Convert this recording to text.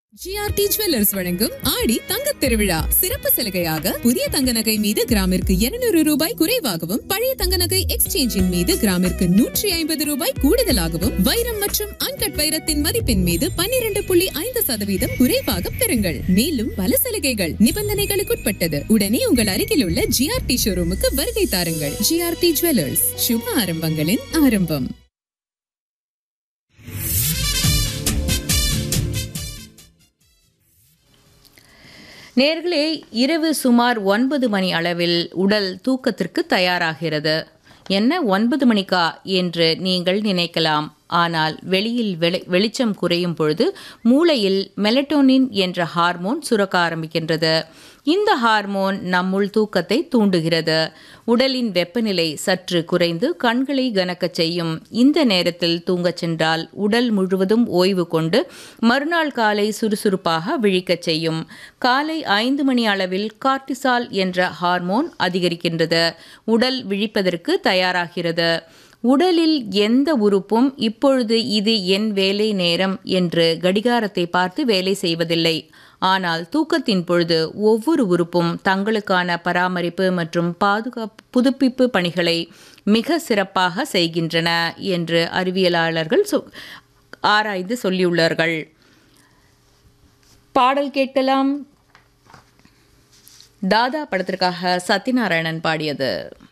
GRT jewellers வழங்கும் ஆடி தங்கத் திருவிழா சிறப்பு சலுகையாக புதிய தங்க நகை மீது கிராமிற்கு 200 ரூபாய் குறைவாகவும் பழைய தங்க நகை எக்ஸ்சேஞ்சின் மீது கிராமிற்கு நூற்றி ஐம்பது ரூபாய் கூடுதலாகவும் வைரம் மற்றும் அன்கட் வைரத்தின் மதிப்பின் மீது 12.5% புள்ளி ஐந்து சதவீதம் குறைவாக பெறுங்கள் மேலும் பல சலுகைகள் நிபந்தனைகளுக்குட்பட்டது உடனே உங்கள் அருகில் உள்ள ஜிஆர்டி ஷோரூமுக்கு வருகை தாருங்கள் ஜிஆர்டி ஜுவல்லர்ஸ் சுப ஆரம்பங்களின் ஆரம்பம் நேர்களே இரவு சுமார் ஒன்பது மணி அளவில் உடல் தூக்கத்திற்கு தயாராகிறது என்ன ஒன்பது மணிக்கா என்று நீங்கள் நினைக்கலாம் ஆனால் வெளியில் வெளி வெளிச்சம் குறையும் பொழுது மூளையில் மெலட்டோனின் என்ற ஹார்மோன் சுரக்க ஆரம்பிக்கின்றது இந்த ஹார்மோன் நம்முள் தூக்கத்தை தூண்டுகிறது உடலின் வெப்பநிலை சற்று குறைந்து கண்களை கனக்கச் செய்யும் இந்த நேரத்தில் தூங்கச் சென்றால் உடல் முழுவதும் ஓய்வு கொண்டு மறுநாள் காலை சுறுசுறுப்பாக விழிக்கச் செய்யும் காலை ஐந்து மணி அளவில் கார்டிசால் என்ற ஹார்மோன் அதிகரிக்கின்றது உடல் விழிப்பதற்கு தயாராகிறது உடலில் எந்த உறுப்பும் இப்பொழுது இது என் வேலை நேரம் என்று கடிகாரத்தை பார்த்து வேலை செய்வதில்லை ஆனால் தூக்கத்தின் பொழுது ஒவ்வொரு உறுப்பும் தங்களுக்கான பராமரிப்பு மற்றும் பாதுகாப்பு புதுப்பிப்பு பணிகளை மிக சிறப்பாக செய்கின்றன என்று அறிவியலாளர்கள் சொ ஆராய்ந்து சொல்லியுள்ளார்கள் பாடல் கேட்கலாம் தாதா படத்திற்காக சத்யநாராயணன் பாடியது